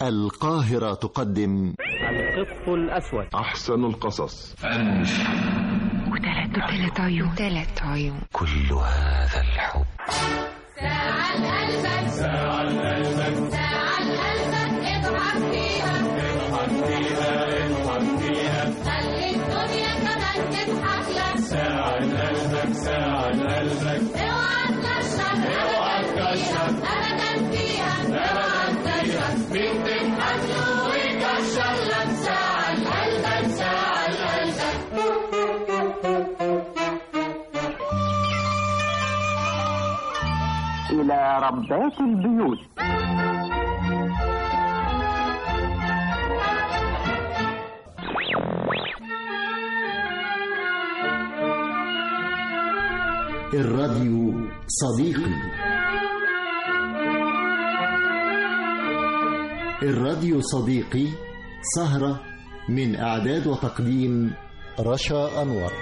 القاهرة تقدم القط الأسود أحسن القصص وثلاث وثلاث عيون ثلاث عيون كل هذا الحب ساعة قلبك ساعة قلبك ساعة قلبك اضحك فيها اضحك فيها اضحك فيها خلي الدنيا كمان تضحك لك ساعة قلبك ساعة قلبك اوعى تكشف اوعى تكشف ابدا فيها اوعى تكشف مين تضحك له ويكشف لك ساعة قلبك ساعة قلبك إلى ربات البيوت الراديو صديقي الراديو صديقي سهرة من إعداد وتقديم رشا أنور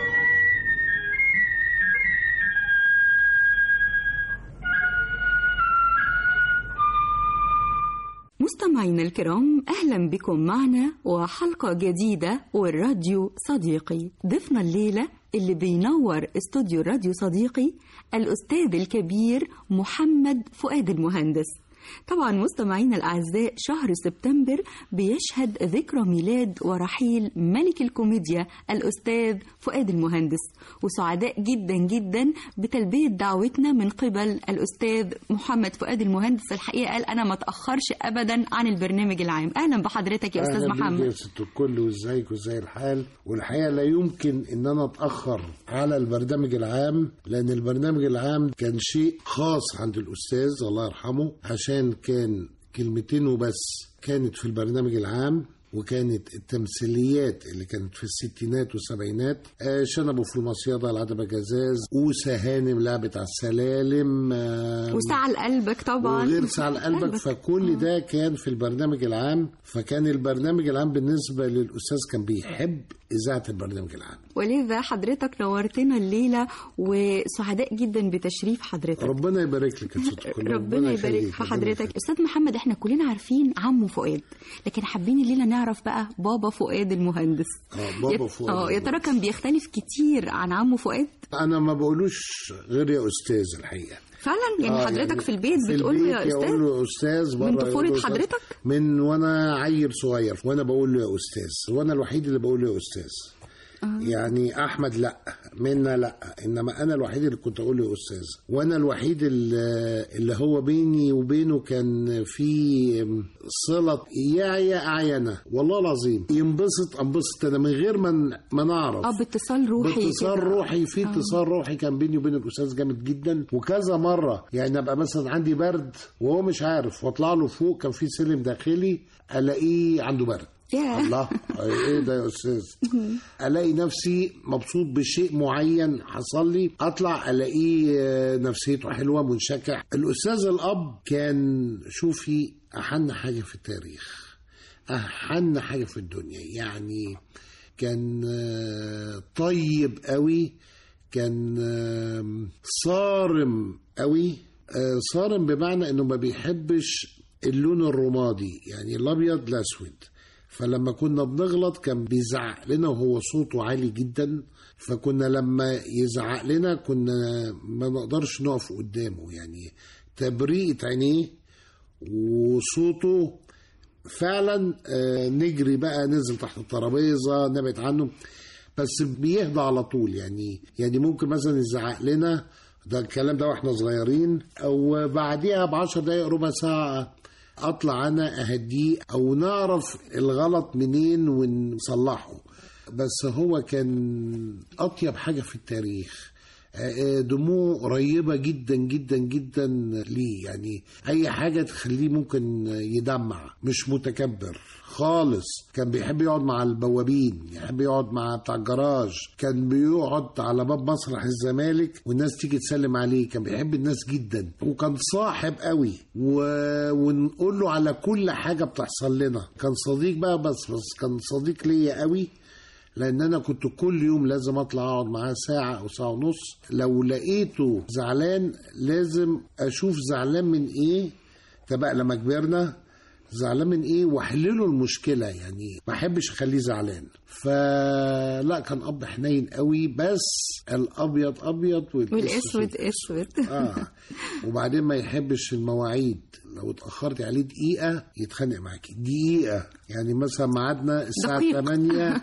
مستمعينا الكرام أهلا بكم معنا وحلقة جديدة والراديو صديقي ضيفنا الليلة اللي بينور استوديو الراديو صديقي الأستاذ الكبير محمد فؤاد المهندس طبعا مستمعينا الأعزاء شهر سبتمبر بيشهد ذكرى ميلاد ورحيل ملك الكوميديا الأستاذ فؤاد المهندس وسعداء جدا جدا بتلبية دعوتنا من قبل الأستاذ محمد فؤاد المهندس الحقيقة قال أنا ما تأخرش أبدا عن البرنامج العام أهلا بحضرتك يا أستاذ أهلا بيك يا محمد ست الكل وازيك وازاي الحال والحقيقه لا يمكن ان انا اتاخر على البرنامج العام لان البرنامج العام كان شيء خاص عند الاستاذ الله يرحمه عشان كان كلمتين وبس كانت في البرنامج العام وكانت التمثيليات اللي كانت في الستينات والسبعينات آه شنبه في المصيدة العتبة جزاز أوسة هانم لعبة على السلالم آه وسعى لقلبك طبعا وغير سعى لقلبك فكل ده كان في البرنامج العام فكان البرنامج العام بالنسبة للأستاذ كان بيحب إذاعة البرنامج العام ولذا حضرتك نورتنا الليلة وسعداء جدا بتشريف حضرتك ربنا يبارك لك يا ست الكل ربنا يبارك يخليك، في ربنا حضرتك يخليك. استاذ محمد احنا كلنا عارفين عمه فؤاد لكن حابين الليله نعرف بقى بابا فؤاد المهندس اه بابا يا- فؤاد اه يا ترى المهندس. كان بيختلف كتير عن عمه فؤاد أنا ما بقولوش غير يا أستاذ الحقيقة فعلا يعني آه، حضرتك في البيت في بتقول له البيت يا يقول استاذ له أستاذ من بره طفولة يقول له أستاذ. حضرتك؟ من وأنا عيل صغير وأنا بقول له يا أستاذ وأنا الوحيد اللي بقول له يا أستاذ يعني احمد لا منا لا انما انا الوحيد اللي كنت اقول له يا استاذ وانا الوحيد اللي اللي هو بيني وبينه كان في صله يا يا اعينه والله العظيم ينبسط انبسط انا من غير ما ن- ما نعرف اه باتصال روحي باتصال كده. روحي في اتصال روحي كان بيني وبين الاستاذ جامد جدا وكذا مره يعني ابقى مثلا عندي برد وهو مش عارف واطلع له فوق كان في سلم داخلي الاقيه عنده برد ياه. الله ايه ده يا استاذ الاقي نفسي مبسوط بشيء معين حصل لي اطلع الاقيه آه، نفسيته حلوه منشكح الاستاذ الاب كان شوفي احن حاجه في التاريخ احن حاجه في الدنيا يعني كان آه، طيب قوي كان آه، صارم قوي آه، صارم بمعنى انه ما بيحبش اللون الرمادي يعني الابيض الاسود فلما كنا بنغلط كان بيزعق لنا وهو صوته عالي جدا فكنا لما يزعق لنا كنا ما نقدرش نقف قدامه يعني تبريئة عينيه وصوته فعلا آه، نجري بقى ننزل تحت الترابيزه نبعد عنه بس بيهدى على طول يعني يعني ممكن مثلا يزعق لنا ده الكلام ده واحنا صغيرين او بعديها بعشر دقايق ربع ساعه اطلع انا اهديه او نعرف الغلط منين ونصلحه بس هو كان اطيب حاجه في التاريخ آه، دموع قريبة جدا جدا جدا ليه يعني أي حاجة تخليه ممكن يدمع مش متكبر خالص كان بيحب يقعد مع البوابين يحب يقعد مع بتاع الجراج كان بيقعد على باب مسرح الزمالك والناس تيجي تسلم عليه كان بيحب الناس جدا وكان صاحب قوي و... ونقول له على كل حاجة بتحصل لنا كان صديق بقى بس بس كان صديق ليا قوي لان انا كنت كل يوم لازم اطلع اقعد معاه ساعه او ساعه ونص لو لقيته زعلان لازم اشوف زعلان من ايه ده بقى لما كبرنا زعلان من ايه واحل له المشكله يعني ما احبش اخليه زعلان فلا كان اب حنين قوي بس الابيض ابيض والاسود اسود اه وبعدين ما يحبش المواعيد لو اتاخرت عليه دقيقه يتخانق معاكي دقيقه يعني مثلا ميعادنا الساعه دقيق. 8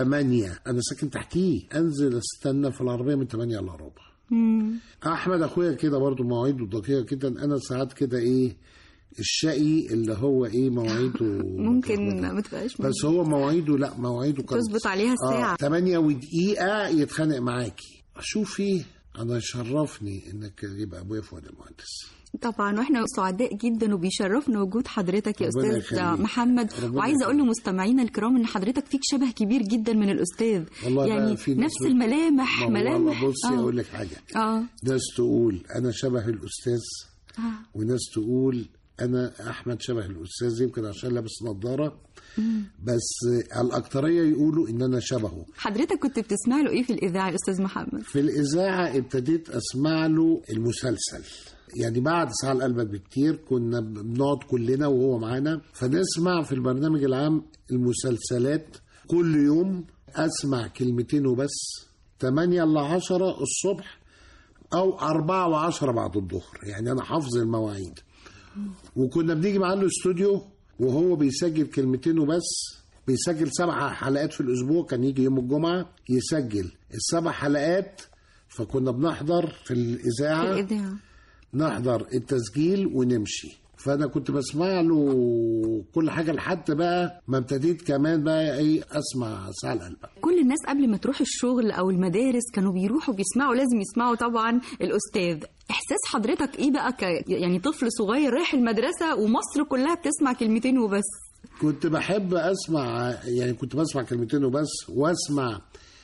8 انا ساكن تحتيه انزل استنى في العربيه من 8 الا ربع احمد اخويا كده برضو مواعيده دقيقه جدا انا ساعات كده ايه الشقي اللي هو ايه مواعيده ممكن ما تبقاش بس هو مواعيده لا مواعيده كانت تظبط عليها الساعة. آه 8 ودقيقة يتخانق معاكي شوفي أنا شرفني إنك يبقى أبويا فؤاد المهندس طبعا واحنا سعداء جدا وبيشرفنا وجود حضرتك يا ربنا استاذ يخليك. محمد ربنا وعايزه اقول يخليك. لمستمعينا الكرام ان حضرتك فيك شبه كبير جدا من الاستاذ والله بقى يعني في ناس نفس بت- الملامح ما هو والله ملامح بصي آه. أقول لك حاجة اه ناس تقول أنا شبه الأستاذ آه. وناس تقول أنا أحمد شبه الأستاذ يمكن عشان لابس نظارة بس الأكترية يقولوا إن أنا شبهه حضرتك كنت بتسمع له ايه في الاذاعه يا استاذ محمد في الإذاعة ابتديت أسمع له المسلسل يعني بعد ساعة القلب بكتير كنا بنقعد كلنا وهو معانا فنسمع في البرنامج العام المسلسلات كل يوم أسمع كلمتين وبس 8 ل 10 الصبح أو 4 و10 بعد الظهر يعني أنا حافظ المواعيد وكنا بنيجي معاه الاستوديو وهو بيسجل كلمتين وبس بيسجل سبع حلقات في الاسبوع كان يجي يوم الجمعه يسجل السبع حلقات فكنا بنحضر في في الاذاعه الاذاعه نحضر التسجيل ونمشي فانا كنت بسمع له كل حاجه لحد بقى ما ابتديت كمان بقى ايه اسمع ساعه القلب كل الناس قبل ما تروح الشغل او المدارس كانوا بيروحوا بيسمعوا لازم يسمعوا طبعا الاستاذ احساس حضرتك ايه بقى ك... يعني طفل صغير رايح المدرسه ومصر كلها بتسمع كلمتين وبس كنت بحب اسمع يعني كنت بسمع كلمتين وبس واسمع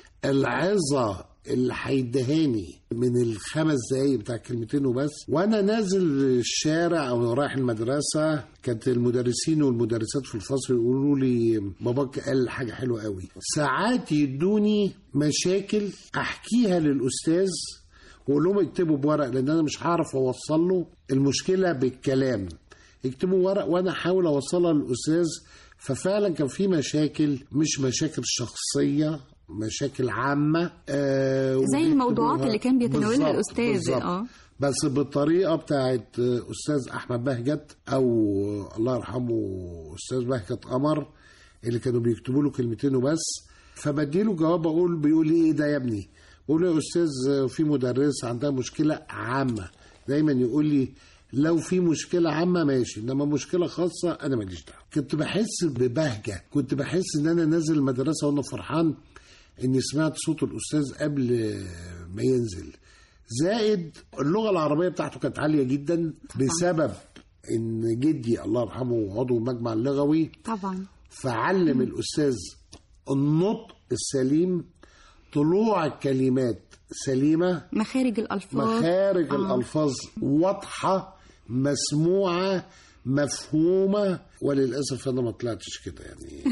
العظه اللي هيدهاني من الخمس دقايق بتاع كلمتين وبس وانا نازل الشارع او رايح المدرسه كانت المدرسين والمدرسات في الفصل يقولوا لي باباك قال حاجه حلوه قوي ساعات يدوني مشاكل احكيها للاستاذ واقول لهم اكتبوا بورق لان انا مش هعرف اوصل له المشكله بالكلام يكتبوا ورق وانا احاول اوصلها للاستاذ ففعلا كان في مشاكل مش مشاكل شخصيه مشاكل عامه آه زي الموضوعات وبيكتبوها- اللي كان بيتناولها بالظبط، الأستاذ، بالظبط. آه. بس بالطريقه بتاعت استاذ احمد بهجت او الله يرحمه استاذ بهجت قمر اللي كانوا بيكتبوا له كلمتين وبس فبديله جواب اقول بيقول لي ايه ده يا ابني بقول له يا استاذ في مدرس عندها مشكله عامه دايما يقول لي لو في مشكله عامه ماشي انما مشكله خاصه انا ماليش دعوه كنت بحس ببهجه كنت بحس ان انا نازل المدرسه وانا فرحان اني سمعت صوت الاستاذ قبل ما ينزل زائد اللغه العربيه بتاعته كانت عاليه جدا بسبب ان جدي الله يرحمه عضو المجمع اللغوي طبعا فعلم الاستاذ النطق السليم طلوع الكلمات سليمه مخارج الالفاظ مخارج آه. الالفاظ واضحه مسموعه مفهومه وللاسف انا ما طلعتش كده يعني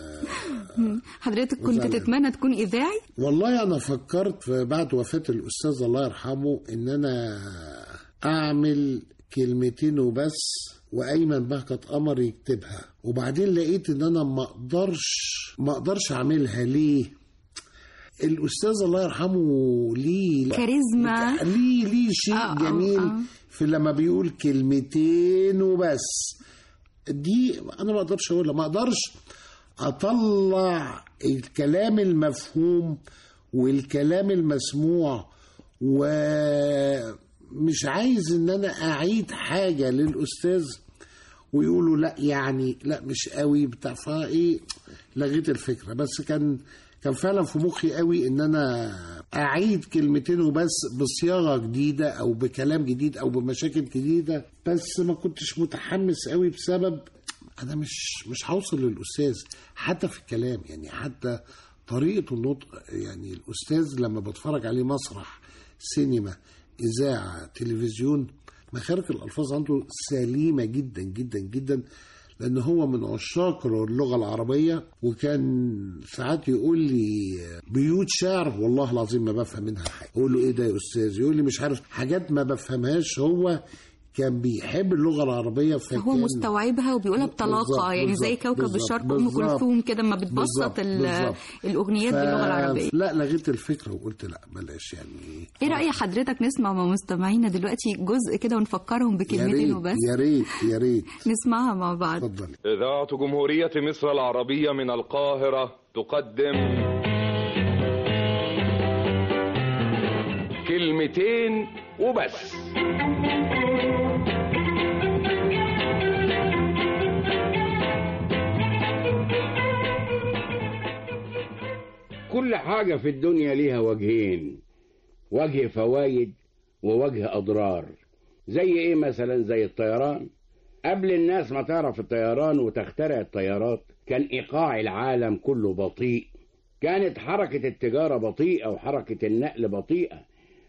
حضرتك كنت وزعلان. تتمنى تكون اذاعي والله انا فكرت في بعد وفاه الاستاذ الله يرحمه ان انا اعمل كلمتين وبس وايمن بهجت قمر يكتبها وبعدين لقيت ان انا ما اقدرش ما اقدرش اعملها ليه الاستاذ الله يرحمه ليه كاريزما. ليه ليه شيء آه، آه، جميل آه. في لما بيقول كلمتين وبس دي انا ما اقدرش اقولها ما اقدرش اطلع الكلام المفهوم والكلام المسموع ومش عايز ان انا اعيد حاجه للاستاذ ويقولوا لا يعني لا مش قوي بتاع فايه لغيت الفكره بس كان كان فعلا في مخي قوي ان انا اعيد كلمتين وبس بصياغه جديده او بكلام جديد او بمشاكل جديده بس ما كنتش متحمس قوي بسبب انا مش مش هوصل للاستاذ حتى في الكلام يعني حتى طريقه النطق يعني الاستاذ لما بتفرج عليه مسرح سينما اذاعه تلفزيون مخارج الالفاظ عنده سليمه جدا جدا جدا لان هو من عشاق اللغه العربيه وكان ساعات يقول لي بيوت شعر والله العظيم ما بفهم منها حاجه اقول له ايه ده يا استاذ يقول لي مش عارف حاجات ما بفهمهاش هو كان بيحب اللغه العربيه فكان هو مستوعبها وبيقولها بطلاقه بالظبط، يعني زي بالظبط، كوكب بالظبط، الشرق ام بالظبط. كلثوم كده ما بتبسط بالظبط، ال- بالظبط. الاغنيات باللغه العربيه لا لغيت الفكره وقلت لا بلاش يعني ايه راي حضرتك نسمع مع مستمعينا دلوقتي جزء كده ونفكرهم يا بكلمتين ريت وبس يا ريت يا ريت نسمعها مع بعض اتفضل إذاعة جمهورية مصر العربية من القاهرة تقدم كلمتين وبس كل حاجة في الدنيا ليها وجهين وجه فوايد ووجه أضرار زي إيه مثلا زي الطيران قبل الناس ما تعرف الطيران وتخترع الطيارات كان إيقاع العالم كله بطيء كانت حركة التجارة بطيئة وحركة النقل بطيئة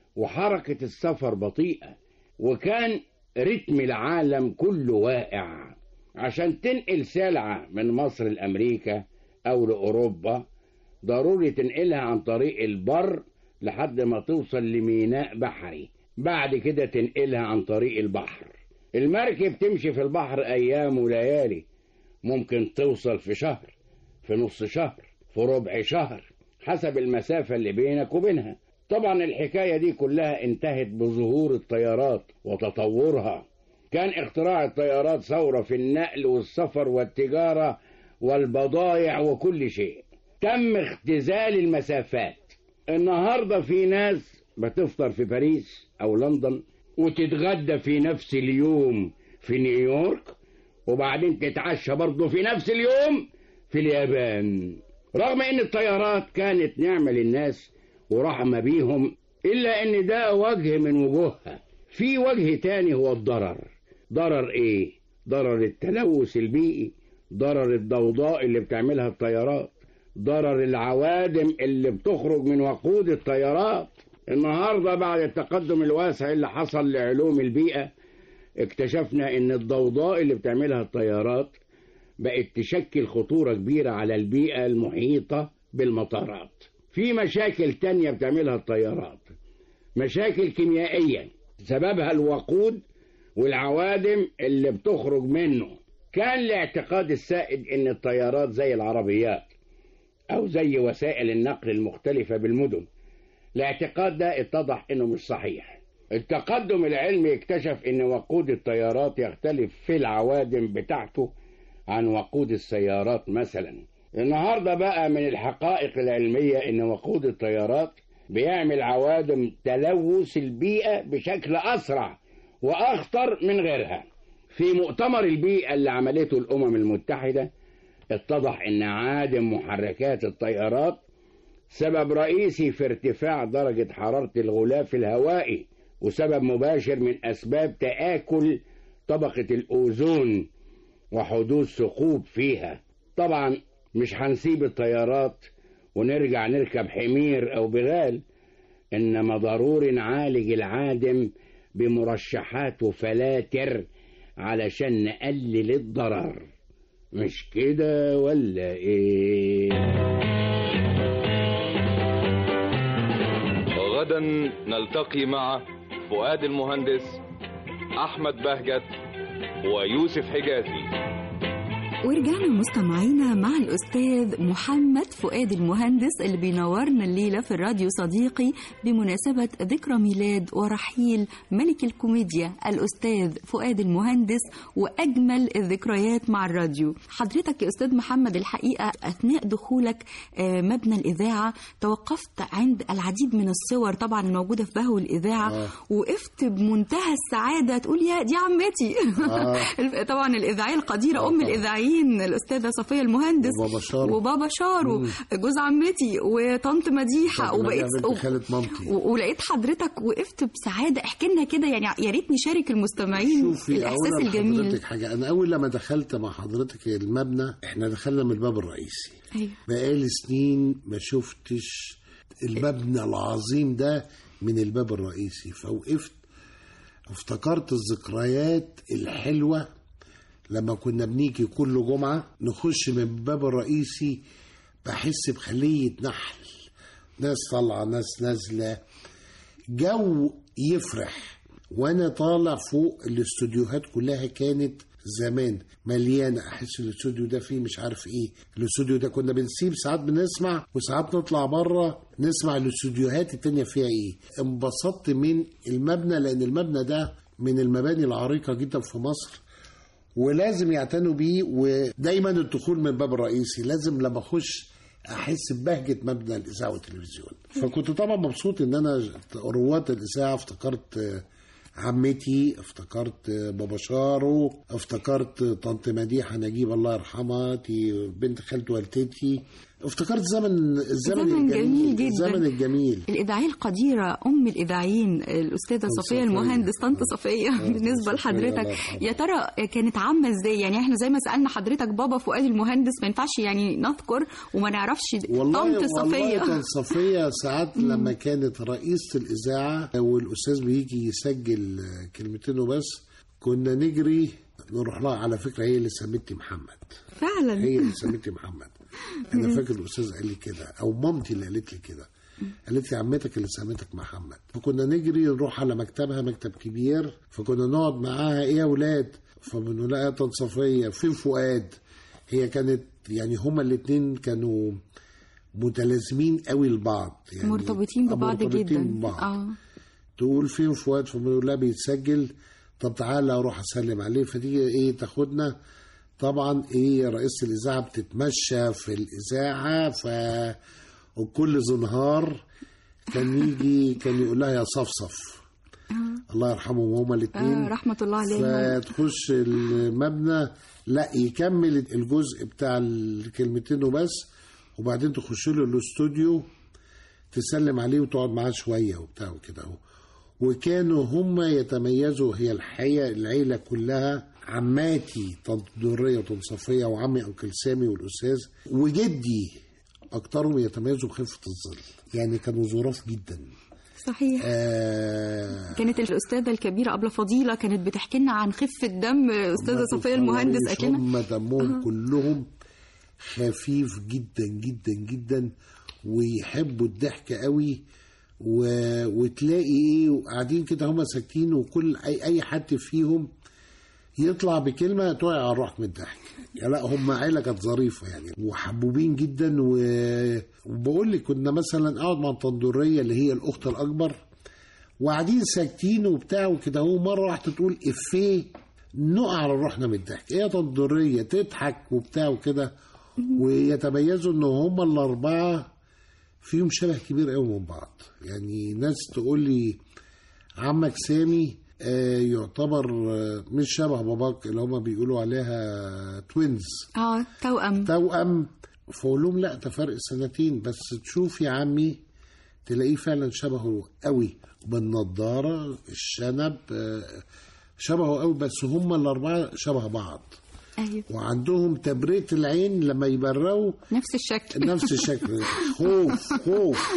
وحركة السفر بطيئة وكان رتم العالم كله واقع عشان تنقل سلعة من مصر لأمريكا أو لأوروبا ضروري تنقلها عن طريق البر لحد ما توصل لميناء بحري بعد كده تنقلها عن طريق البحر المركب تمشي في البحر أيام وليالي ممكن توصل في شهر في نص شهر في ربع شهر حسب المسافة اللي بينك وبينها طبعا الحكاية دي كلها انتهت بظهور الطيارات وتطورها كان اختراع الطيارات ثورة في النقل والسفر والتجارة والبضائع وكل شيء تم اختزال المسافات النهاردة في ناس بتفطر في باريس أو لندن وتتغدى في نفس اليوم في نيويورك وبعدين تتعشى برضه في نفس اليوم في اليابان رغم ان الطيارات كانت نعمة للناس ورحمة بيهم الا ان ده وجه من وجوهها في وجه تاني هو الضرر ضرر ايه ضرر التلوث البيئي ضرر الضوضاء اللي بتعملها الطيارات ضرر العوادم اللي بتخرج من وقود الطيارات النهارده بعد التقدم الواسع اللي حصل لعلوم البيئة اكتشفنا ان الضوضاء اللي بتعملها الطيارات بقت تشكل خطورة كبيرة على البيئة المحيطة بالمطارات في مشاكل تانية بتعملها الطيارات مشاكل كيميائية سببها الوقود والعوادم اللي بتخرج منه كان الاعتقاد السائد ان الطيارات زي العربيات او زي وسائل النقل المختلفة بالمدن الاعتقاد ده اتضح انه مش صحيح التقدم العلمي اكتشف ان وقود الطيارات يختلف في العوادم بتاعته عن وقود السيارات مثلا النهارده بقى من الحقائق العلمية ان وقود الطيارات بيعمل عوادم تلوث البيئة بشكل اسرع واخطر من غيرها في مؤتمر البيئة اللي عملته الامم المتحدة اتضح ان عادم محركات الطيارات سبب رئيسي في ارتفاع درجة حرارة الغلاف الهوائي وسبب مباشر من أسباب تآكل طبقة الأوزون وحدوث ثقوب فيها طبعا مش هنسيب الطيارات ونرجع نركب حمير أو بغال إنما ضروري نعالج العادم بمرشحات وفلاتر علشان نقلل الضرر مش كده ولا ايه غدا نلتقي مع فؤاد المهندس أحمد بهجت ويوسف حجازي ورجعنا مستمعينا مع الأستاذ محمد فؤاد المهندس اللي بينورنا الليلة في الراديو صديقي بمناسبة ذكرى ميلاد ورحيل ملك الكوميديا الأستاذ فؤاد المهندس وأجمل الذكريات مع الراديو حضرتك يا أستاذ محمد الحقيقة أثناء دخولك آه، مبنى الإذاعة توقفت عند العديد من الصور طبعا الموجودة في بهو الإذاعة آه. وقفت بمنتهى السعادة تقول يا دي عمتي آه. طبعا الإذاعية القديرة آه أم طبعا. الإذاعيين الأستاذة صفية المهندس وبابا شارو. وبابا شارو جوز عمتي وطنط مديحة طب وبقيت بنت خالة مامتي و- ولقيت حضرتك وقفت بسعادة احكي لنا كده يعني يا ريت نشارك المستمعين شوفي الإحساس أقول الجميل لحضرتك حاجة أنا أول لما دخلت مع حضرتك المبنى إحنا دخلنا من الباب الرئيسي أيوة. بقالي سنين ما شفتش المبنى العظيم ده من الباب الرئيسي فوقفت افتكرت الذكريات الحلوة لما كنا بنيجي كل جمعة نخش من الباب الرئيسي بحس بخلية نحل ناس طالعة ناس نازلة جو يفرح وانا طالع فوق الاستوديوهات كلها كانت زمان مليانه احس الاستوديو ده فيه مش عارف ايه الاستوديو ده كنا بنسيب ساعات بنسمع وساعات نطلع بره نسمع الاستوديوهات التانية فيها ايه انبسطت من المبنى لان المبنى ده من المباني العريقه جدا في مصر ولازم يعتنوا بيه ودايما الدخول من الباب الرئيسي لازم لما اخش احس ببهجه مبنى الاذاعه والتلفزيون فكنت طبعا مبسوط ان انا رواد الاذاعه افتكرت آه، عمتي افتكرت آه، بابا شارو افتكرت آه، طنط مديحه نجيب الله يرحمها دي بنت خالة والدتي افتكرت زمن الزمن زمن جميل الجميل جدا. الزمن الجميل الإذاعية القديرة أم الإذاعيين الأستاذة طنط صفية صفية. المهندس طنط آه. صفية آه، بالنسبة صفية، الله لحضرتك يرحمها. يا ترى كانت عامة إزاي يعني إحنا زي ما سألنا حضرتك بابا فؤاد المهندس ما ينفعش يعني نذكر وما نعرفش والله طنط والله صفية كانت صفية ساعات لما كانت رئيسة الإذاعة والأستاذ بيجي يسجل كلمتين وبس كنا نجري نروح لها على فكرة هي اللي سمتني محمد فعلا هي اللي سمتني محمد أنا فاكر الأستاذ قال لي كده أو مامتي اللي قالت لي كده قالت لي عمتك اللي سمتك محمد فكنا نجري نروح على مكتبها مكتب كبير فكنا نقعد معاها ايه يا ولاد فبنقول لها طن صفية فين فؤاد هي كانت يعني هما الاتنين كانوا متلازمين قوي لبعض يعني مرتبطين ببعض مرتبطين جدا ببعض. اه تقول فين فؤاد فبنقول لها بيتسجل طب تعالى اروح اسلم عليه فتيجي ايه تاخدنا طبعا ايه رئيسة الاذاعه بتتمشى في الاذاعه ف وكل زنهار كان يجي كان يقول لها يا صفصف الله يرحمهم هما الاثنين آه رحمة الله عليهم فتخش المبنى لا يكمل الجزء بتاع الكلمتين وبس وبعدين تخش له الاستوديو تسلم عليه وتقعد معاه شويه وبتاع وكده اهو وكانوا هم يتميزوا هي الحقيقه العيله كلها عماتي طنط دريه وطنط صفيه وعمي انكل سامي والاستاذ وجدي اكترهم يتميزوا بخفه الظل يعني كانوا ظراف جدا صحيح آه كانت الأستاذة الكبيرة أبلة فضيلة كانت بتحكي لنا عن خفة دم أستاذة صفية المهندس قالت لنا هم دمهم كلهم خفيف جدا جدا جدا ويحبوا الضحك قوي و... وتلاقي ايه قاعدين كده هم ساكتين وكل اي اي حد فيهم يطلع بكلمه تقع على الروح من الضحك يعني لا هم عيله كانت ظريفه يعني وحبوبين جدا و... وبقول لك كنا مثلا اقعد مع الطندوريه اللي هي الاخت الاكبر وقاعدين ساكتين وبتاع وكده هو مره واحده تقول افيه نقع على روحنا من الضحك هي طندوريه تضحك وبتاع وكده ويتميزوا ان هم الاربعه فيهم شبه كبير قوي من بعض يعني ناس تقول لي عمك سامي آه، يعتبر آه، مش شبه باباك اللي هما بيقولوا عليها توينز اه توأم توأم فأقول لهم لا ده فرق سنتين بس تشوف يا عمي تلاقيه فعلا شبهه قوي بالنضارة الشنب آه، شبهه قوي بس هما الأربعة شبه بعض أيوه وعندهم تبرئة العين لما يبروا نفس الشكل نفس الشكل خوف خوف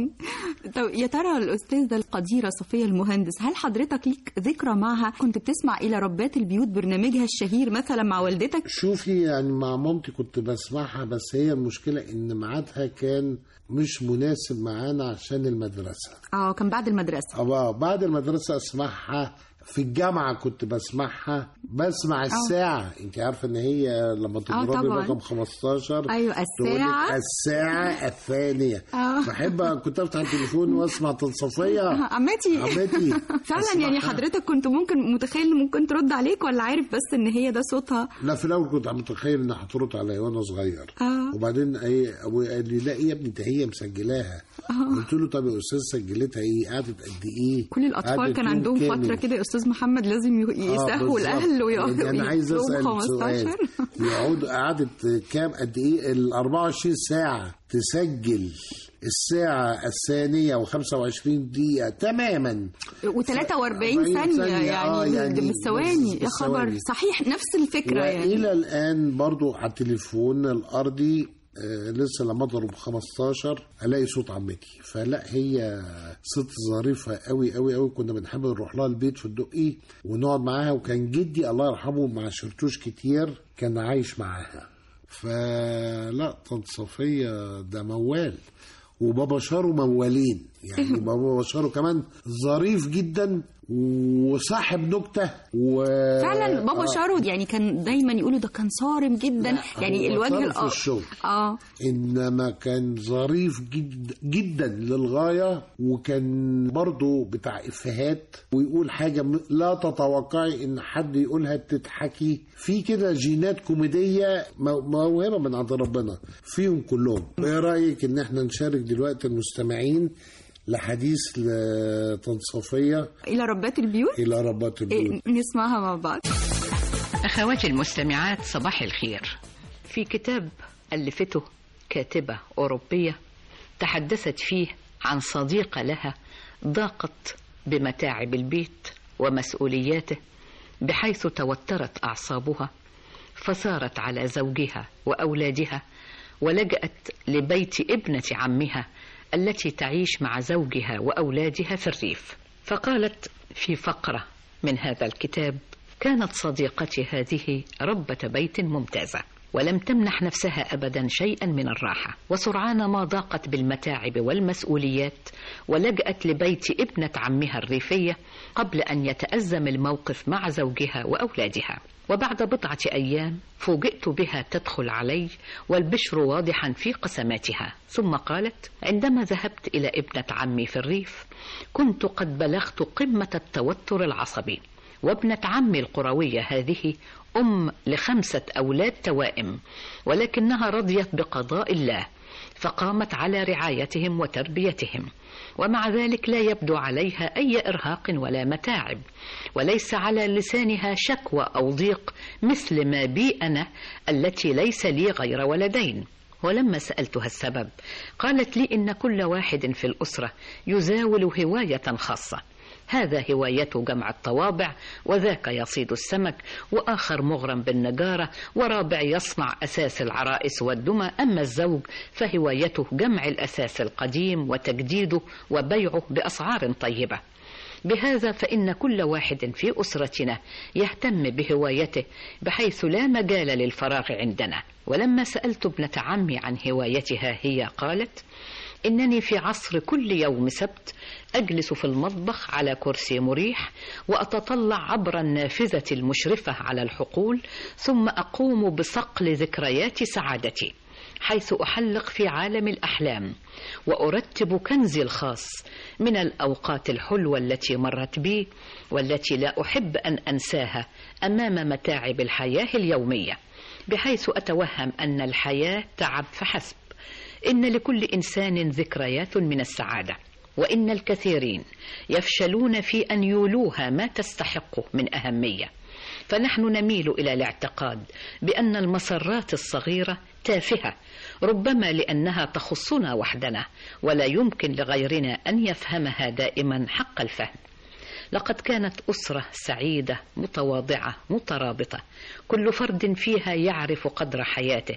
طب يا ترى الأستاذة القديرة صفية المهندس هل حضرتك ليك ذكرى معها كنت بتسمع إلى ربات البيوت برنامجها الشهير مثلا مع والدتك شوفي يعني مع مامتي كنت بسمعها بس هي المشكلة إن ميعادها كان مش مناسب معانا عشان المدرسة اه كان بعد المدرسة أبقى بعد المدرسة أسمعها في الجامعة كنت بسمعها بسمع الساعة انت عارفة ان هي لما تضربي طبعاً. رقم 15 أيوة، تقول لك الساعة. الساعة الثانية آه. بحب كنت افتح التليفون واسمع صفية عمتي عمتي فعلا يعني أسمعها. حضرتك كنت ممكن متخيل إن ممكن ترد عليك ولا عارف بس ان هي ده صوتها لا في الاول كنت متخيل انها هترد عليا وانا صغير آه. وبعدين ايه ابويا قال لي لا يا ابني ده هي مسجلاها قلت له طب يا استاذ سجلتها ايه قعدت قد ايه كل الاطفال قعدت كان يوم عندهم كامل. فتره كده يا استاذ محمد لازم ي- يسهوا بالظبط. الاهل ويقعدوا يعني انا عايز يكتبوا اسال سؤال 15 يقعد قعدت كام قد ايه ال 24 ساعه تسجل الساعة الثانية و25 دقيقة تماما و43 40 ثانية ثانية، يعني, آه، يعني بالثواني يا خبر بالثواني. صحيح نفس الفكرة يعني والى الان برضو على التليفون الارضي آه، لسه لما اضرب 15 الاقي صوت عمتي فلا هي ست ظريفه قوي قوي قوي كنا بنحب نروح لها البيت في الدقي ونقعد معاها وكان جدي الله يرحمه ما عشرتوش كتير كان عايش معاها فلا طنط صفيه ده موال وبابا شارو موالين يعني بابا بشاره كمان ظريف جدا وصاحب نكته و فعلا بابا آه. شارو يعني كان دايما يقولوا ده كان صارم جدا يعني هو الوجه صارم في الآ- الشغل. اه انما كان ظريف جد جدا للغايه وكان برضه بتاع افيهات ويقول حاجه م- لا تتوقعي ان حد يقولها تضحكي في كده جينات كوميديه مو- موهبه من عند ربنا فيهم كلهم ايه رايك ان احنا نشارك دلوقتي المستمعين لحديث لتنصفيه الى ربات البيوت الى ربات البيوت إيه، نسمعها مع بعض أخواتي المستمعات صباح الخير في كتاب ألفته كاتبة أوروبية تحدثت فيه عن صديقة لها ضاقت بمتاعب البيت ومسؤولياته بحيث توترت أعصابها فسارت على زوجها وأولادها ولجأت لبيت ابنة عمها التي تعيش مع زوجها وأولادها في الريف فقالت في فقرة من هذا الكتاب كانت صديقتي هذه ربة بيت ممتازة ولم تمنح نفسها أبدا شيئا من الراحة وسرعان ما ضاقت بالمتاعب والمسؤوليات ولجأت لبيت ابنة عمها الريفية قبل أن يتأزم الموقف مع زوجها وأولادها وبعد بضعة أيام فوجئت بها تدخل علي والبشر واضحا في قسماتها ثم قالت عندما ذهبت إلى ابنة عمي في الريف كنت قد بلغت قمة التوتر العصبي وابنة عمي القروية هذه أم لخمسة أولاد توائم ولكنها رضيت بقضاء الله فقامت على رعايتهم وتربيتهم ومع ذلك لا يبدو عليها أي إرهاق ولا متاعب وليس على لسانها شكوى أو ضيق مثل ما بي أنا التي ليس لي غير ولدين ولما سألتها السبب قالت لي إن كل واحد في الأسرة يزاول هواية خاصة هذا هوايته جمع الطوابع وذاك يصيد السمك وآخر مغرم بالنجارة ورابع يصنع أساس العرائس والدمى أما الزوج فهوايته جمع الأساس القديم وتجديده وبيعه بأسعار طيبة بهذا فإن كل واحد في أسرتنا يهتم بهوايته بحيث لا مجال للفراغ عندنا ولما سألت ابنة عمي عن هوايتها هي قالت إنني في عصر كل يوم سبت أجلس في المطبخ على كرسي مريح وأتطلع عبر النافذة المشرفة على الحقول ثم أقوم بصقل ذكريات سعادتي حيث أحلق في عالم الأحلام وأرتب كنزي الخاص من الأوقات الحلوة التي مرت بي والتي لا أحب أن أنساها أمام متاعب الحياة اليومية بحيث أتوهم أن الحياة تعب فحسب إن لكل إنسان ذكريات من السعادة وإن الكثيرين يفشلون في أن يولوها ما تستحقه من أهمية فنحن نميل إلى الاعتقاد بأن المسرات الصغيرة تافهة ربما لأنها تخصنا وحدنا ولا يمكن لغيرنا أن يفهمها دائما حق الفهم لقد كانت أسرة سعيدة متواضعة مترابطة كل فرد فيها يعرف قدر حياته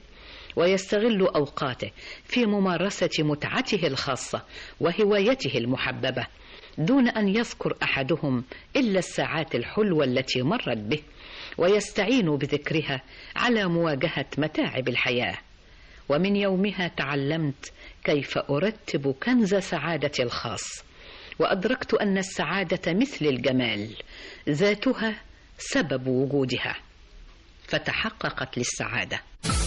ويستغل أوقاته في ممارسة متعته الخاصة وهوايته المحببة دون أن يذكر أحدهم إلا الساعات الحلوة التي مرت به ويستعين بذكرها على مواجهة متاعب الحياة ومن يومها تعلمت كيف أرتب كنز سعادتي الخاص وأدركت أن السعادة مثل الجمال ذاتها سبب وجودها فتحققت للسعاده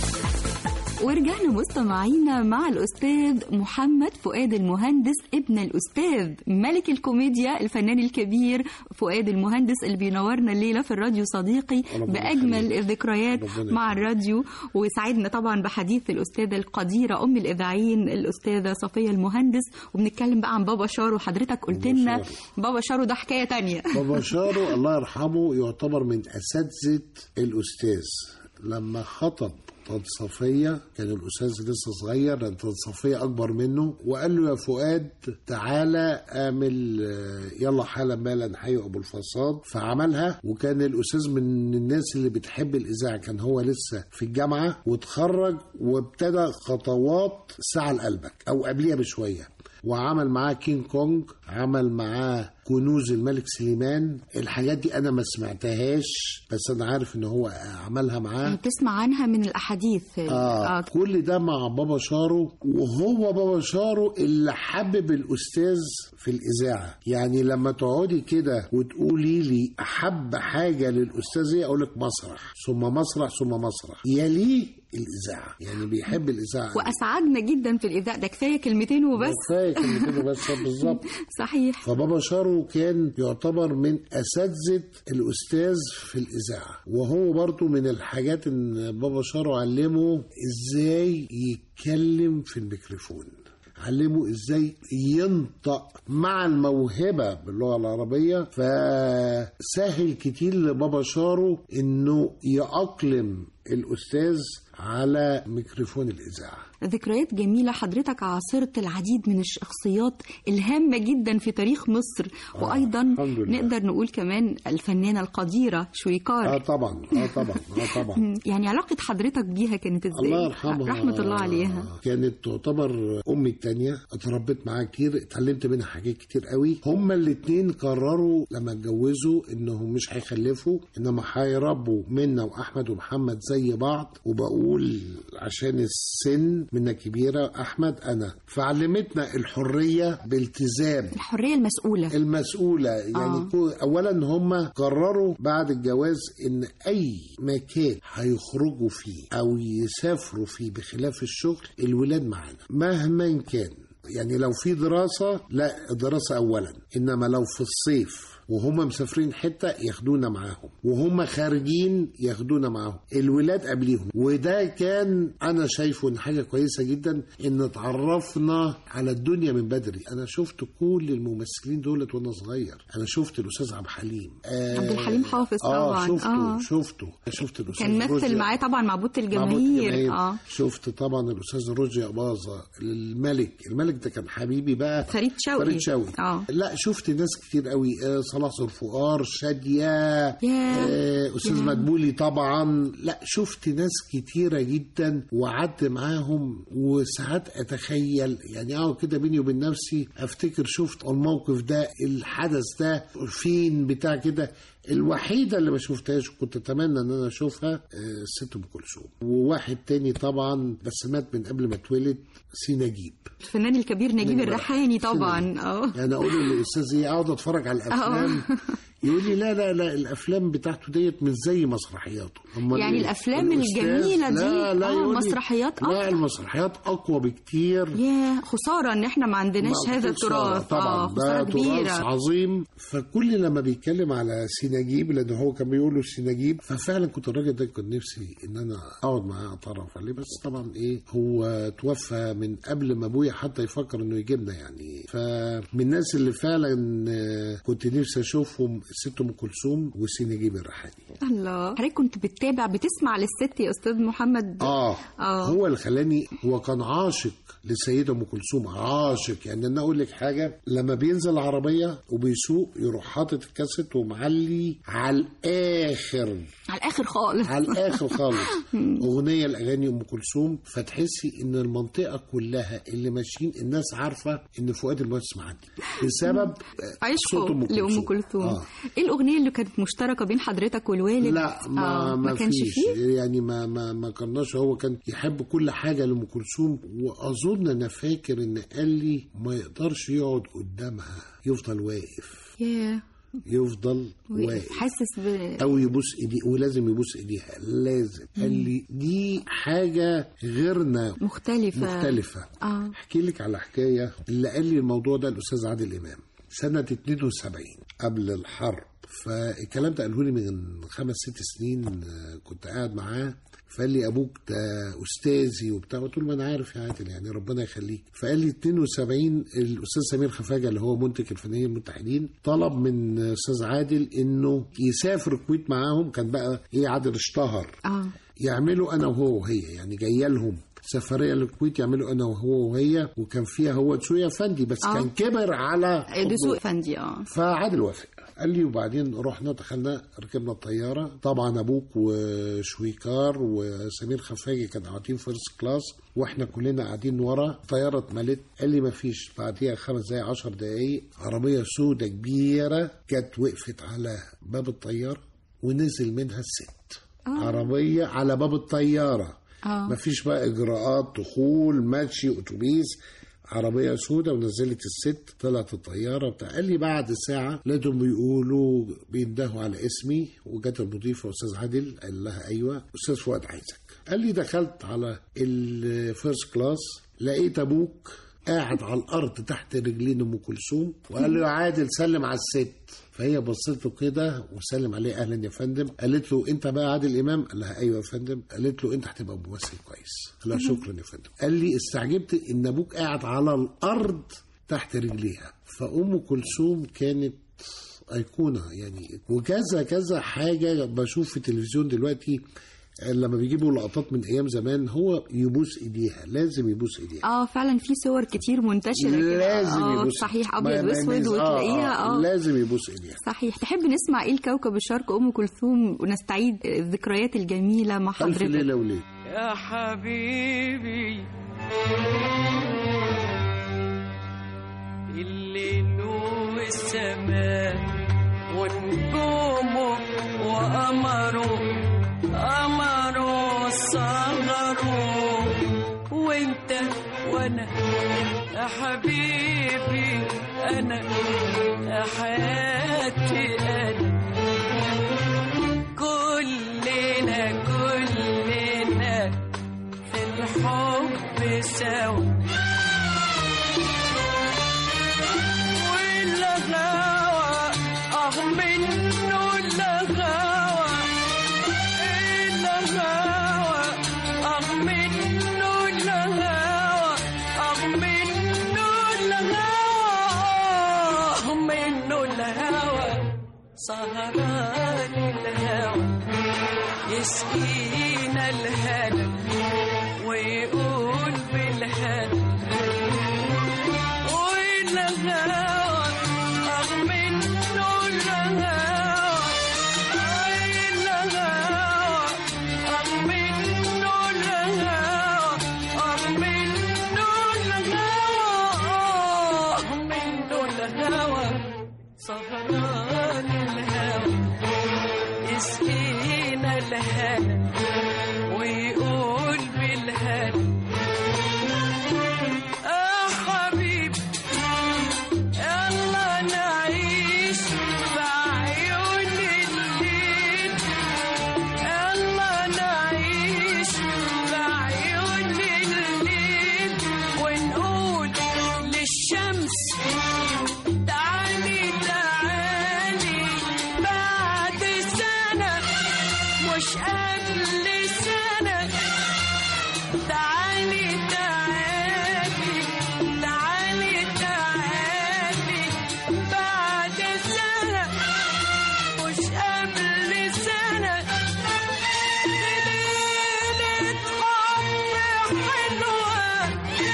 ورجعنا مستمعينا مع الأستاذ محمد فؤاد المهندس ابن الأستاذ ملك الكوميديا الفنان الكبير فؤاد المهندس اللي بينورنا الليلة في الراديو صديقي بأجمل الذكريات مع الراديو وسعدنا طبعا بحديث الأستاذة القديرة أم الإذاعيين الأستاذة صفية المهندس وبنتكلم بقى عن بابا شارو حضرتك قلت لنا بابا شارو ده حكاية تانية بابا شارو الله يرحمه يعتبر من أساتذة الأستاذ لما خطب طنط صفية كان الأستاذ لسه صغير لأن طنط صفية أكبر منه وقال له يا فؤاد تعالى اعمل آه، يلا حالا مالا حي أبو الفصاد فعملها وكان الأستاذ من الناس اللي بتحب الإذاعة كان هو لسه في الجامعة وتخرج وابتدى خطوات ساعة لقلبك أو قبليها بشوية وعمل معاه كينج كونج عمل معاه كنوز الملك سليمان الحاجات دي انا ما سمعتهاش بس انا عارف ان هو عملها معاه تسمع عنها من الأحاديث آه كل ده مع بابا شارو وهو بابا شارو اللي حبب الأستاذ في الإذاعة يعني لما تقعدي كده وتقولي لي أحب حاجة للأستاذ إيه أقول لك مسرح ثم مسرح ثم مسرح يليه الإذاعة يعني بيحب الإذاعة وأسعدنا جدا في الإذاعة ده كفاية كلمتين وبس كفاية كلمتين وبس بالظبط صحيح فبابا شارو كان يعتبر من أساتذة الأستاذ في الإذاعة وهو برضو من الحاجات إن بابا شارو علمه إزاي يتكلم في الميكروفون علمه ازاي ينطق مع الموهبة باللغة العربية فسهل كتير لبابا شارو انه يأقلم الأستاذ على ميكروفون الإذاعة ذكريات جميلة حضرتك عاصرت العديد من الشخصيات الهامة جدا في تاريخ مصر آه وأيضا الحمد لله. نقدر نقول كمان الفنانة القديرة شويكار اه طبعا اه طبعا اه طبعا يعني علاقة حضرتك بيها كانت ازاي؟ الله يرحمها رحمة الله عليها كانت تعتبر امي التانية اتربيت معاها كتير اتعلمت منها حاجات كتير قوي هما الاتنين قرروا لما اتجوزوا انهم مش هيخلفوا انما هيربوا منا واحمد ومحمد زي بعض وبقول عشان السن منا كبيرة احمد انا فعلمتنا الحرية بالتزام الحرية المسؤولة المسؤولة يعني آه. كو- أولا هم قرروا بعد الجواز إن أي مكان هيخرجوا فيه أو يسافروا فيه بخلاف الشغل الولاد معانا مهما كان يعني لو في دراسة لا دراسة أولا إنما لو في الصيف وهم مسافرين حتة ياخدونا معاهم وهم خارجين ياخدونا معاهم الولاد قبليهم وده كان أنا شايفه إن حاجة كويسة جدا إن اتعرفنا على الدنيا من بدري أنا شفت كل الممثلين دولت وأنا صغير أنا شفت الأستاذ عبد الحليم آه عبد الحليم حافظ آه طبعا شفته آه. شفته شفت الأستاذ كان مثل رشدي معاه طبعا معبود معبود الجماهير الجماهير. اه شفت طبعا الاستاذ رشدي اباظه الملك الملك ده كان حبيبي بقى فريد شوقي. فريد شوقي آه. لا شفت ناس كتير قوي آه صلاح ذوالفقار شاديه ياه. آه استاذ ياه. مدبولي طبعا لا شفت ناس كتيره جدا وقعدت معاهم وساعات اتخيل يعني اقعد كده بيني وبين نفسي افتكر شفت الموقف ده الحدث ده فين بتاع كده الوحيدة اللي ما شفتهاش وكنت أتمنى إن أنا أشوفها آه، الست أم كلثوم وواحد تاني طبعا بس مات من قبل ما اتولد سي نجيب الفنان الكبير نجيب نجيب الريحاني طبعا اه يعني أقول للأستاذ إيه أقعد أتفرج على الأفلام يقول لي لا لا لا الأفلام بتاعته ديت مش زي مسرحياته أمال يعني إيه؟ الأفلام الأستاذ الجميلة دي، لا لا آه، يقول لي مسرحيات لا أكتر. المسرحيات أقوى بكتير يا خسارة ان احنا ما عندناش هذا التراث طبعا اه ده خسارة تراث كبيرة عظيم فكل لما بيتكلم على سيناجيب لان هو كان بيقول له سيناجيب ففعلا كنت الراجل ده كنت نفسي ان انا اقعد معاه اتعرف عليه بس طبعا ايه هو توفى من قبل ما ابويا حتى يفكر انه يجيبنا يعني فمن الناس اللي فعلا آه، كنت نفسي اشوفهم الست ام كلثوم وسيناجيب الريحاني الله حضرتك كنت بتتابع بتسمع للست يا استاذ محمد اه آه. هو اللي خلاني هو كان عاشق للسيده ام كلثوم عاشق يعني انا اقول لك حاجه لما بينزل العربيه وبيسوق يروح حاطط الكاسيت ومعلي على الاخر على الاخر خالص على الاخر خالص اغنيه لاغاني ام كلثوم فتحسي ان المنطقه كلها اللي ماشيين الناس عارفه ان فؤاد المهندس معدي بسبب آه، صوت عشقه لأم كلثوم آه. ايه الأغنية اللي كانت مشتركة بين حضرتك والوالد؟ لا ما آه. ما, كانش فيش فيه؟ يعني ما ما ما كناش هو كان يحب كل حاجه لام كلثوم واظن انا فاكر ان قال لي ما يقدرش يقعد قدامها يفضل واقف ياه يفضل واقف حاسس ب او يبوس ايديه ولازم يبوس ايديها لازم قال لي دي حاجه غيرنا مختلفة مختلفه اه احكي لك على حكايه اللي قال لي الموضوع ده الاستاذ عادل امام سنه 72 قبل الحرب فالكلام ده قاله لي من خمس ست سنين آه، كنت قاعد معاه فقال لي ابوك ده استاذي وبتاع قلت له ما انا عارف يا عادل يعني ربنا يخليك فقال لي 72 الاستاذ سمير خفاجه اللي هو منتج الفنانين المتحدين طلب من استاذ عادل انه يسافر الكويت معاهم كان بقى ايه عادل اشتهر اه يعملوا انا وهو وهي يعني جايه لهم سفريه للكويت يعملوا انا وهو وهي وكان فيها هو دسوقي افندي بس آه. كان كبر على دسوق فندي اه فعادل وافق قال لي وبعدين رحنا دخلنا ركبنا الطياره طبعا ابوك وشويكار وسمير خفاجي كانوا قاعدين فيرست كلاس واحنا كلنا قاعدين ورا الطياره اتملت قال لي ما فيش بعديها خمس دقايق عشر دقايق عربيه سودة كبيره جت وقفت على باب الطياره ونزل منها الست آه. عربيه على باب الطياره آه. مفيش بقى اجراءات دخول مشي اتوبيس عربيه سودة ونزلت الست طلعت الطياره بتاع قال لي بعد ساعه لقيتهم بيقولوا بيندهوا على اسمي وجت المضيفه استاذ عادل قال لها ايوه استاذ فؤاد عايزك قال لي دخلت على الفيرست كلاس لقيت ابوك قاعد على الارض تحت رجلين ام كلثوم وقال له يا عادل سلم على الست فهي بصت له كده وسلم عليه اهلا يا فندم قالت له انت بقى عادل امام قال لها ايوه يا فندم قالت له انت هتبقى ممثل كويس قال لها شكرا يا فندم قال لي استعجبت ان ابوك قاعد على الارض تحت رجليها فام كلثوم كانت ايقونه يعني وكذا كذا حاجه بشوف في التلفزيون دلوقتي لما بيجيبوا لقطات من ايام زمان هو يبوس ايديها لازم يبوس ايديها اه فعلا في صور كتير منتشره كده لازم آه يبوس صحيح ما- ابيض ما واسود ينز- آه، وتلاقيها آه اه لازم يبوس ايديها صحيح تحب نسمع ايه الكوكب الشرق ام كلثوم ونستعيد الذكريات الجميله مع الف حضرتك ليله وليله يا حبيبي الليل والسماء ونجومه وقمره قمره صغره وانت وانا يا حبيبي انا يا حياتي انا كلنا كلنا في الحب سوا والغاوى اه منه الغاوى الغاوى اه منه الغاوى اه منه الغاوى اه منه الهوى سهران الهوى يسقينا الهنا ويقول بالهنا والهوى أغ منه الهوى الهوى أغ منه الهوى أغ منه الهوى أغ منه الهوى سهران الهوى يسقينا الهنا ويقول بالهنا آه حبيبي يلا نعيش بعيون الليل يلا نعيش بعيون الليل ونقول للشمس تعالي تعالي بعد سنة مش قبل سنة تعالي تعالي تعالي تعالي بعد سنة مش قبل سنة ليلة حب حلوة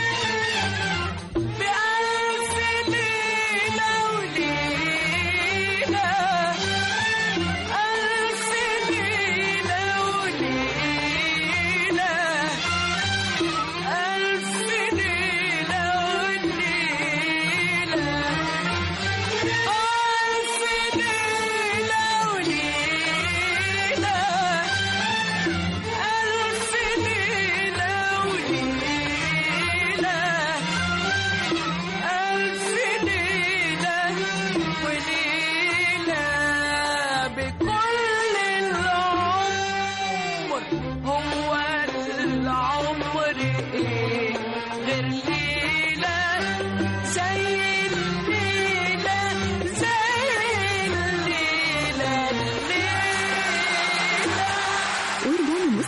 بألف ليلة وليلة ألف ليلة وليلة ألف ليلة وليلة ألف ليلة وليلة ألف ليلة وليلة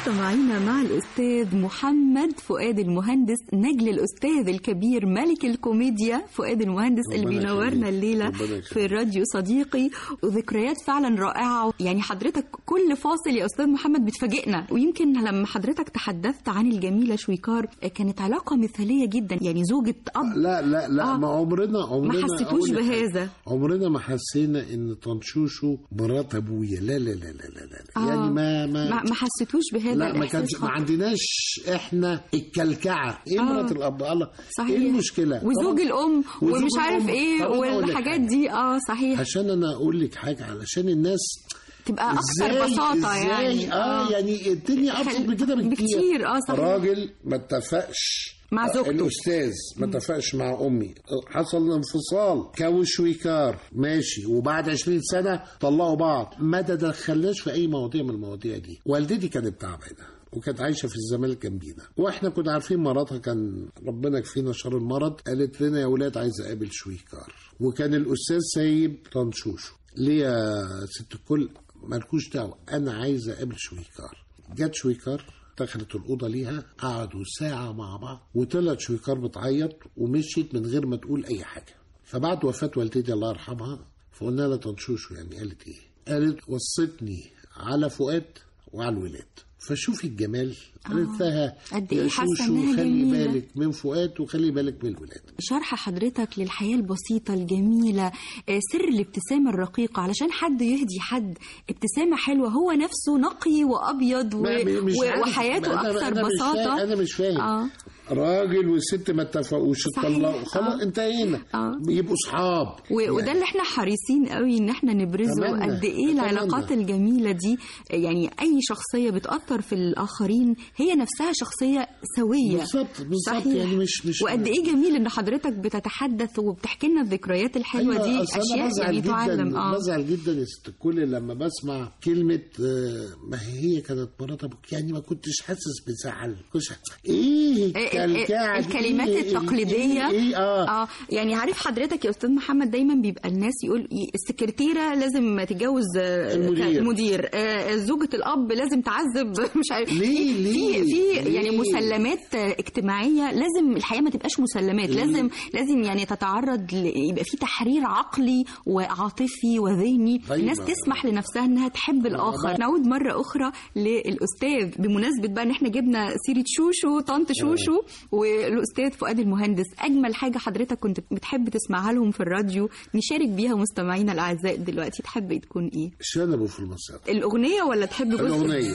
مستمعينا مع الأستاذ محمد فؤاد المهندس نجل الأستاذ الكبير ملك الكوميديا فؤاد المهندس اللي ربنا بينورنا يخليك. الليلة ربنا يخليك. في الراديو صديقي وذكريات فعلا رائعة يعني حضرتك كل فاصل يا أستاذ محمد بتفاجئنا ويمكن لما حضرتك تحدثت عن الجميلة شويكار كانت علاقة مثالية جدا يعني زوجة أب لا لا لا آه. ما عمرنا عمرنا ما حسيتوش أقول لك بهذا عمرنا ما حسينا ان طنشوشو مرات ابويا لا لا لا لا لا, لا. آه. يعني ما ما ما, ما حسيتوش بهذا لا ما الإحساس كانش ما خالص. عندناش احنا الكلكعه ايه آه. مرات الاب الله صحيح ايه المشكله وزوج طبعاً. الأم وزوج ومش عارف الأم. إيه طب أنا أقول لك والحاجات حاجة. دي اه صحيح عشان انا اقول لك حاجه علشان الناس تبقى أكثر إزاي- بساطة إزاي يعني اه يعني الدنيا ابسط من كده بكتير بكتير، آه، صحيح. راجل ما اتفقش مع زوجته. الاستاذ ما اتفقش مع امي حصل انفصال كوش ويكار ماشي وبعد 20 سنه طلقوا بعض ما تدخلناش في اي مواضيع من المواضيع دي والدتي كانت تعبانه وكانت عايشه في الزمالك جنبينا واحنا كنا عارفين مراتها كان ربنا يكفينا شر المرض قالت لنا يا ولاد عايزه اقابل شويكار وكان الاستاذ سايب طنشوشو ليه يا ست الكل مالكوش دعوه انا عايزه اقابل شويكار جت شويكار دخلت الأوضة ليها قعدوا ساعة مع بعض وطلعت شويكار بتعيط ومشيت من غير ما تقول أي حاجة فبعد وفاة والدتي الله يرحمها فقلنا لها طنشوشو يعني قالت إيه؟ قالت وصتني على فؤاد وعلى الولاد فشوفي الجمال قالت لها قد إيه يا حاسة شوشو إنها خلي جميلة. بالك من فؤاد وخلي بالك من الولاد شرح حضرتك للحياة البسيطة الجميلة آه، سر الابتسامة الرقيقة علشان حد يهدي حد ابتسامة حلوة هو نفسه نقي وأبيض و... ما- مش و... عارف. وحياته ما أنا- أكثر أنا مش بساطة فاهم- أنا مش فاهم. آه. راجل والست ما اتفقوش صحيح. اتطلقوا خلاص آه. انتهينا آه. يبقوا صحاب و... وده اللي احنا حريصين قوي ان احنا نبرزه أتمنى. قد ايه أتمنى. العلاقات الجميله دي يعني اي شخصيه بتاثر في الاخرين هي نفسها شخصيه سويه بالظبط بالظبط صحيح. يعني مش مش وقد ايه جميل ان حضرتك بتتحدث وبتحكي لنا الذكريات الحلوه أيوة، دي أصل أنا اشياء بزعل يعني جدا تعلم اه بزعل جدا يا ست الكل لما بسمع كلمة آه، ما هي كانت مرات أبوك يعني ما كنتش حاسس بزعل كنتش إيه الكلكعة دي؟ الكلمات إيه- إيه- التقليديه إيه, إيه آه. اه يعني عارف حضرتك يا استاذ محمد دايما بيبقى الناس يقول ي- السكرتيره لازم تتجوز آه، المدير. المدير آه، زوجة الاب لازم تعذب مش عارف ليه- في ليه- في, في ليه؟ يعني مسلمات آه، اجتماعيه لازم الحياه ما تبقاش مسلمات ليه؟ لازم لازم يعني تتعرض ل- يبقى في تحرير عقلي وعاطفي وذهني طيب. الناس تسمح لنفسها انها تحب الاخر نعود مره اخرى للاستاذ بمناسبه بقى ان احنا جبنا سيره شوشو طنط شوشو والاستاذ فؤاد المهندس اجمل حاجه حضرتك كنت بتحب تسمعها لهم في الراديو نشارك بيها مستمعينا الاعزاء دلوقتي تحب تكون ايه شنبوا في المسار الاغنيه ولا تحب جزء الأغنية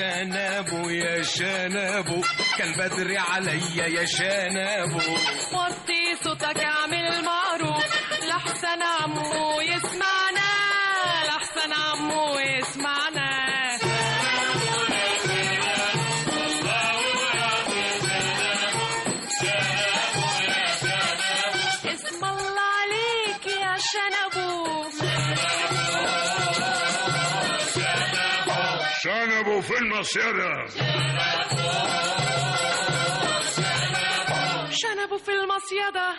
شنابو يا شنابو كالبدر عليا يا شنابو وطي صوتك اعمل معروف لحسن عمو يسمعنا لحسن عمو يسمعنا اسم الله عليك يا شنبو شنبوا في المصيدة شنبو في المصيدة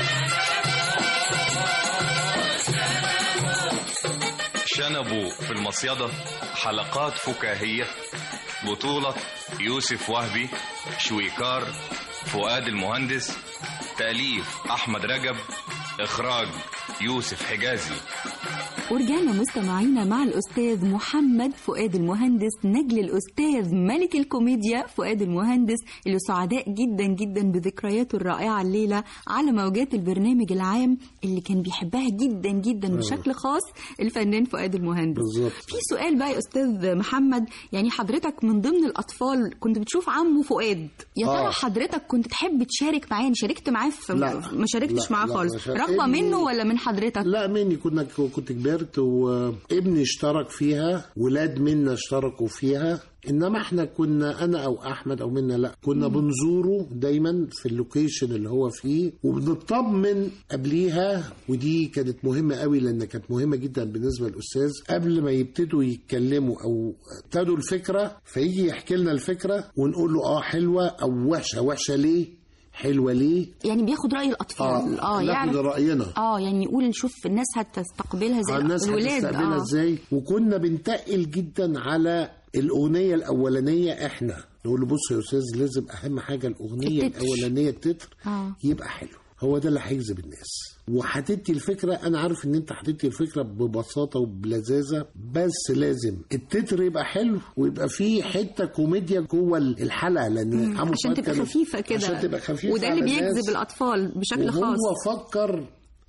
شنبوا في المصيدة حلقات فكاهية بطولة يوسف وهبي شويكار فؤاد المهندس تأليف أحمد رجب إخراج يوسف حجازي ورجعنا مستمعينا مع الأستاذ محمد فؤاد المهندس نجل الأستاذ ملك الكوميديا فؤاد المهندس اللي سعداء جدا جدا بذكرياته الرائعة الليلة على موجات البرنامج العام اللي كان بيحبها جدا جدا بشكل خاص الفنان فؤاد المهندس بالظبط في سؤال بقى يا أستاذ محمد يعني حضرتك من ضمن الأطفال كنت بتشوف عمه فؤاد يا ترى آه. حضرتك كنت تحب تشارك معاه يعني شاركت معاه في لا. ما شاركتش لا، معاه لا، خالص ما شارك- رغبة ابني- منه ولا من حضرتك لا مني كنا كنت كبرت وابني اشترك فيها ولاد منا اشتركوا فيها انما احنا كنا انا او احمد او منا لا كنا بنزوره دايما في اللوكيشن اللي هو فيه وبنطمن قبليها ودي كانت مهمه قوي لان كانت مهمه جدا بالنسبه للاستاذ قبل ما يبتدوا يتكلموا او ابتدوا الفكره فيجي يحكي لنا الفكره ونقول له اه حلوه او وحشه وحشه ليه حلوه ليه يعني بياخد رأي الأطفال اه ناخد يعرف راينا اه يعني يقول نشوف الناس هتستقبلها زي آه، الناس الولاد هتستقبلها اه ازاي وكنا بنتقل جدا على الاغنيه الاولانيه احنا نقول له بص يا استاذ لازم اهم حاجه الاغنيه التتر. الاولانيه التتر اه يبقى حلو هو ده اللي هيجذب الناس وحتدي الفكره انا عارف ان انت حتدي الفكره ببساطه وبلذاذه بس لازم التتر يبقى حلو ويبقى فيه حته كوميديا جوه الحلقه لان عمرو عشان فؤاد تبقى كان- خفيفه كده عشان تبقى خفيفه وده اللي على الناس. بيجذب الاطفال بشكل وهو خاص فكر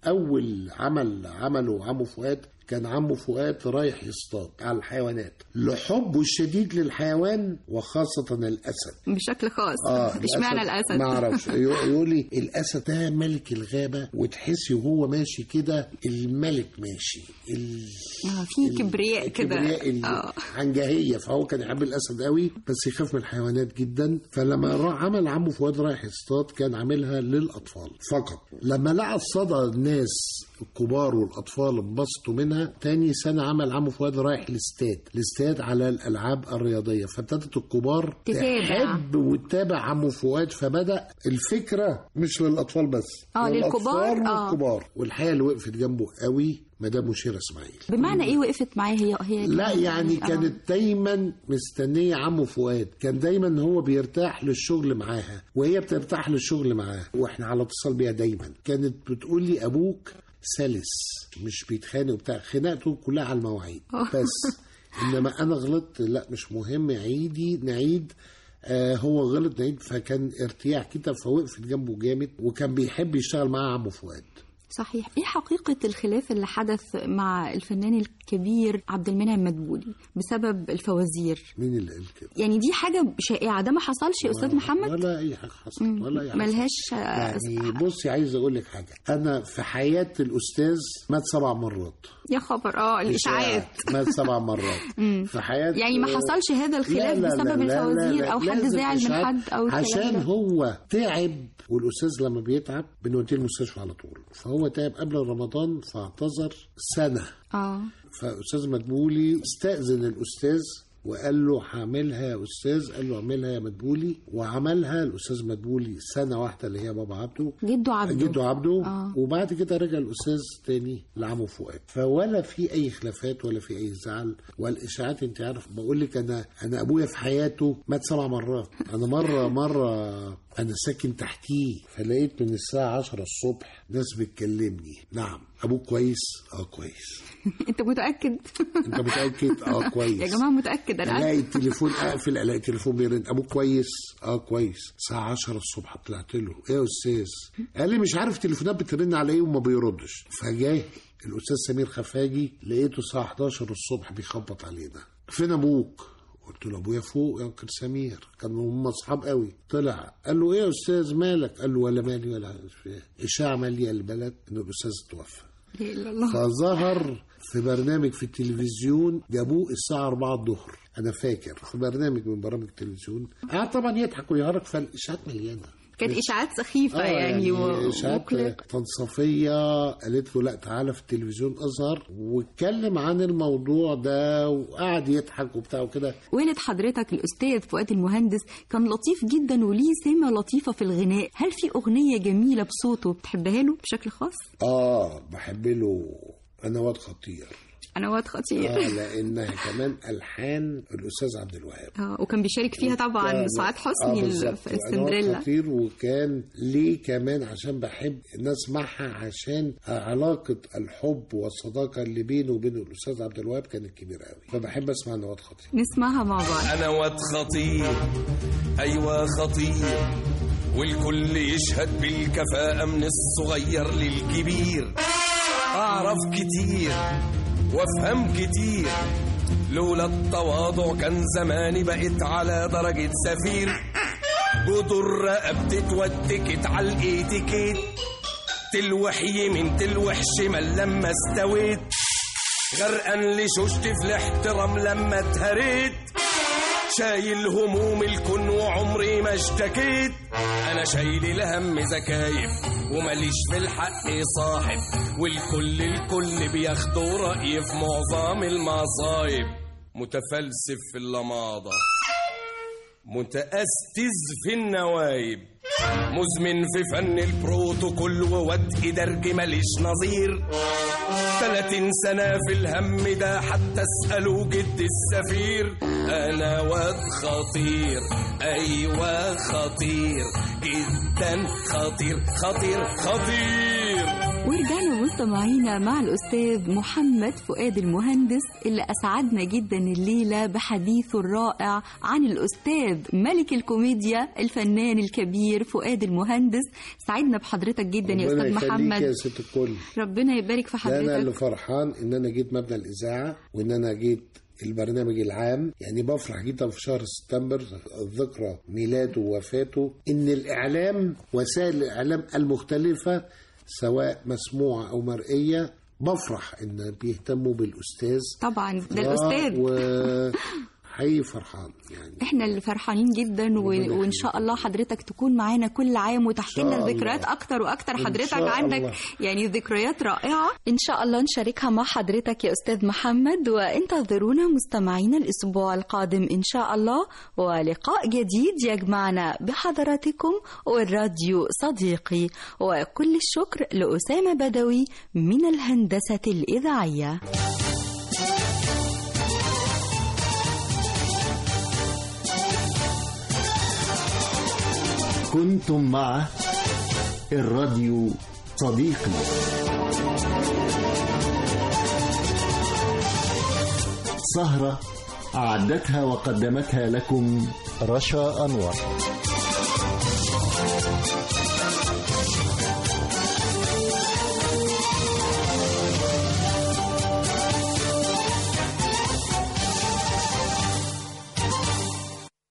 اول عمل عمله عمو فؤاد كان عمو فؤاد رايح يصطاد على الحيوانات لحبه الشديد للحيوان وخاصة الأسد بشكل خاص اه اشمعنى الاسد ما اعرفش يقول لي الاسد ده ملك الغابه وتحسي وهو ماشي كده الملك ماشي ال... اه في كبرياء كده الكبرياء ال- اه عنجهيه فهو كان يحب الاسد قوي بس يخاف من الحيوانات جدا فلما راح عمل عمو فؤاد رايح يصطاد كان عاملها للاطفال فقط لما لقى الصدى الناس الكبار والاطفال انبسطوا منها تاني سنه عمل عمو فؤاد رايح الاستاد الاستاد على الالعاب الرياضيه فابتدت الكبار تتابع. تحب وتتابع عمو فؤاد فبدا الفكره مش للاطفال بس آه، للأطفال للكبار، آه. والكبار والحقيقه اللي وقفت جنبه قوي مدام مشيره اسماعيل بمعنى ايه وقفت معاه هي هي لا يعني آه. كانت دايما مستنيه عمو فؤاد كان دايما هو بيرتاح للشغل معاها وهي بترتاح للشغل معاه واحنا على اتصال بيها دايما كانت بتقول لي ابوك سلس مش بيتخانق وبتاع خناقته كلها على المواعيد بس انما انا غلطت لا مش مهم عيدي نعيد آه هو غلط نعيد فكان ارتياح كده فوقفت جنبه جامد وكان بيحب يشتغل معاه عمو فؤاد صحيح ايه حقيقة الخلاف اللي حدث مع الفنان الكبير عبد المنعم مدبولي بسبب الفوازير مين اللي قال كده يعني دي حاجة شائعة ده ما حصلش يا استاذ محمد ولا اي حاجه حصلت مم. ولا اي حاجه ملهاش آه، يعني بصي عايز اقول لك حاجه انا في حياه الاستاذ مات سبع مرات يا خبر اه الاشاعات مات سبع مرات مم. في حياه يعني ما حصلش هذا الخلاف لا لا بسبب لا لا الفوازير لا او حد لازم زعل من إشاعات حد او الكلام عشان ده. هو تعب والاستاذ لما بيتعب بنوديه المستشفى على طول فهو تعب قبل رمضان فاعتذر سنه اه فاستاذ مدبولي استاذن الاستاذ وقال له هعملها يا استاذ قال له اعملها يا مدبولي وعملها الاستاذ مدبولي سنه واحده اللي هي بابا عبده جده عبده جده عبده آه. وبعد كده رجع الاستاذ تاني لعمو فؤاد فولا في اي خلافات ولا في اي زعل والاشاعات انت عارف بقول لك انا انا ابويا في حياته مات سبع مرات انا مره مره انا ساكن تحتيه فلقيت من الساعه 10 الصبح ناس بتكلمني نعم ابوك كويس اه كويس انت متأكد انت متاكد اه كويس يا جماعة متأكد انا الاقي عارف. التليفون اقفل الاقي التليفون بيرن ابوك كويس اه كويس الساعه 10 الصبح طلعت له ايه يا استاذ قال لي مش عارف تليفونات بترن على ايه وما بيردش فجاه الاستاذ سمير خفاجي لقيته الساعه 11 الصبح بيخبط علينا فين ابوك قلت له ابويا فوق يا انكل سمير كانوا هم اصحاب قوي طلع قال له ايه يا استاذ مالك قال له ولا مالي ولا اشاعه ماليه البلد ان الاستاذ توفى لا إله إلا الله فظهر في برنامج في التلفزيون جابوه الساعة 4 الظهر أنا فاكر في برنامج من برامج التلفزيون قعد طبعا يضحك ويهرج فالإشاعات مليانة كانت اشاعات سخيفة آه يعني, و... إشاعات وكليك. تنصفية قالت له لا تعالى في التلفزيون أظهر واتكلم عن الموضوع ده وقعد يضحك وبتاع وكده والد حضرتك الأستاذ فؤاد المهندس كان لطيف جدا وليه سمة لطيفة في الغناء هل في أغنية جميلة بصوته بتحبها له بشكل خاص؟ آه بحب له أنا واد خطير أنا واد خطير آه لأنها كمان ألحان الأستاذ عبد الوهاب آه وكان بيشارك فيها طبعا كان- سعاد حسني آه ال- بالظبط. في أنا السندريلا خطير وكان ليه كمان عشان بحب نسمعها عشان علاقة الحب والصداقة اللي بينه وبين الأستاذ عبد الوهاب كانت كبيرة قوي فبحب أسمع نواد خطير نسمعها مع بعض انا واد خطير ايوه خطير والكل يشهد بالكفاءة من الصغير للكبير اعرف كتير وافهم كتير لولا التواضع كان زماني بقيت على درجة سفير جدر رقبتي اتوتكت على الاتيكيت تلوح يمين تلوح شمال لما استويت غرقان لشوشت في الاحترام لما اتهريت شايل هموم الكون وعمري ما اشتكيت انا شايل الهم زكايب ومليش في الحق صاحب والكل الكل بياخدوا رأيي في معظم المصايب متفلسف في اللماضة متأستز في النوايب مزمن في فن البروتوكول وواد درج ماليش نظير تلاتين سنة في الهم ده حتى اسألوا جد السفير أنا واد خطير أيوة خطير جدا خطير خطير خطير ورجعنا مستمعينا مع الأستاذ محمد فؤاد المهندس اللي أسعدنا جدا الليلة بحديثه الرائع عن الأستاذ ملك الكوميديا الفنان الكبير فؤاد المهندس سعدنا بحضرتك جدا يا ربنا أستاذ يخليك محمد يا ست الكل ربنا يبارك في ده انا اللي حضرتك فرحان ان انا جيت مبنى الاذاعه وان انا جيت البرنامج العام يعني بفرح جدا في شهر سبتمبر ذكرى ميلاده ووفاته ان الاعلام وسائل الاعلام المختلفه سواء مسموعه او مرئيه بفرح ان بيهتموا بالاستاذ طبعا ده آه، الأستاذ و حقيقي فرحان يعني احنا اللي فرحانين جدا و... وان شاء الله حضرتك تكون معانا كل عام وتحكي لنا شاء الله. ذكريات اكتر واكتر إن حضرتك شاء عندك الله. يعني ذكريات رائعه ان شاء الله نشاركها مع حضرتك يا استاذ محمد وانتظرونا مستمعينا الاسبوع القادم ان شاء الله ولقاء جديد يجمعنا بحضراتكم والراديو صديقي وكل الشكر لاسامه بدوي من الهندسه الاذاعيه كنتم مع الراديو صديقي سهرة أعدتها وقدمتها لكم رشا أنور